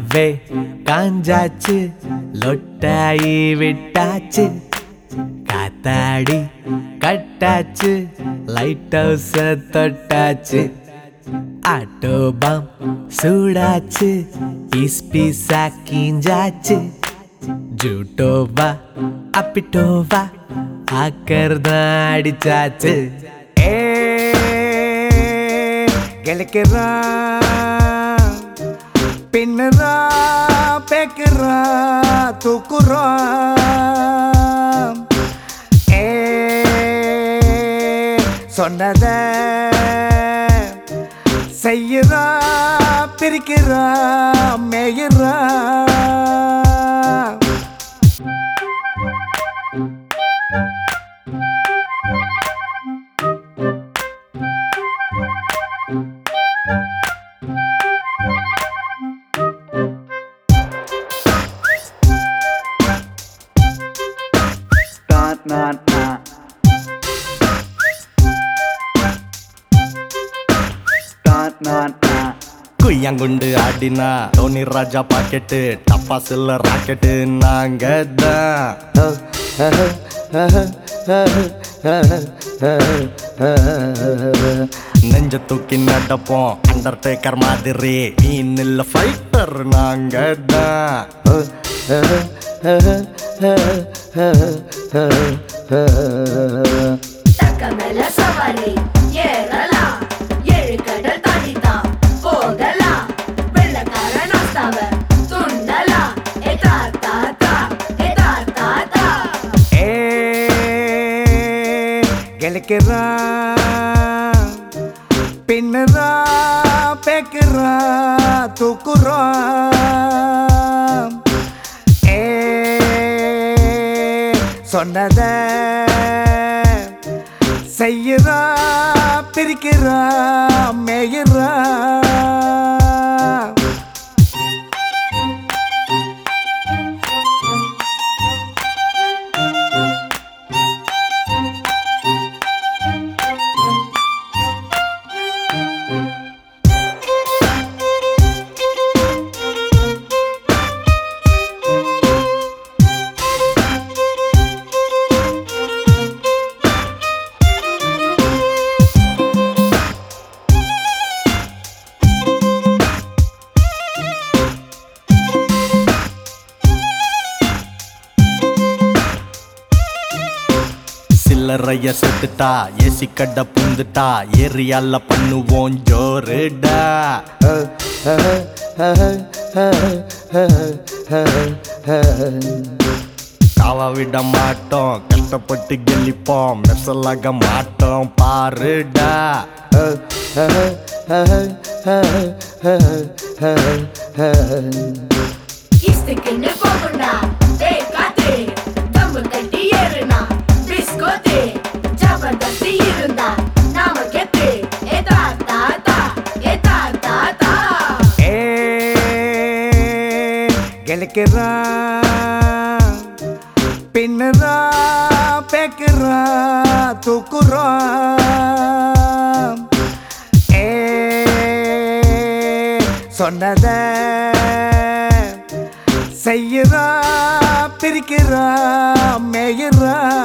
கனவே காஞ்சாச்சு லொட்டாயி விட்டாச்சு காத்தாடி கட்டாச்சு லைட் ஹவுஸ தொட்டாச்சு ஆட்டோ பாம் சூடாச்சு பீஸ் பீஸா கீஞ்சாச்சு ஜூட்டோவா அப்பிட்டோவா ஆக்கர்தான் அடிச்சாச்சு ஏ கிழக்கிறான் பின்னுறா பேக்குறா தூக்குறா ஏ சொன்னத செய்யுறா பிரிக்கிறா மேயுறா Dun, dun, dun. Dun, dun, dun. குய்யாங்குண்டு ஆடினா டோனி ராஜா பாக்கெட்டு டப்பா சில்ல ராக்கெட்டு நாங்க தான் நெஞ்ச தூக்கி நடப்போம் அண்டர்டேக்கர் மாதிரி நீ நில்ல ஃபைட்டர் நாங்க தான் தக்க மேல சவாரி ஏறலாம் ஏழு கடல் தாண்டிதான் போகலாம் வெள்ளக்கார நாஸ்தாவ துண்ணலாம் ஏ தாத்தா தா ஏ தாத்தா தா ஏ கிழக்கிறா பின்னுறா பேக்குறா தூக்குறா ஏ சொன்னத செய்யுறா பிரிக்கிறா மேயுறா சில்லறைய செத்துட்டா ஏசி கடை புந்துட்டா ஏரியால பண்ணுவோம் ஜோருடா காவ விட மாட்டோம் கஷ்டப்பட்டு கெளிப்போம் மெசலாக மாட்டோம் பாருடா இஸ்துக்குன்னு போகுண்டா ஏய் காத்து தம்பு கட்டி ஏறுனா பிஸ்கோத்து ஜபர்தஸ்தி இருந்தா நாம கெத்து ஏ தாத்தா தா ஏ தாத்தா தா ஏ கிழக்கிறா பின்னுறா பேக்குறா தூக்குறா ஏ சொன்னத செய்யுறா பிரிக்கிறா மேயுறா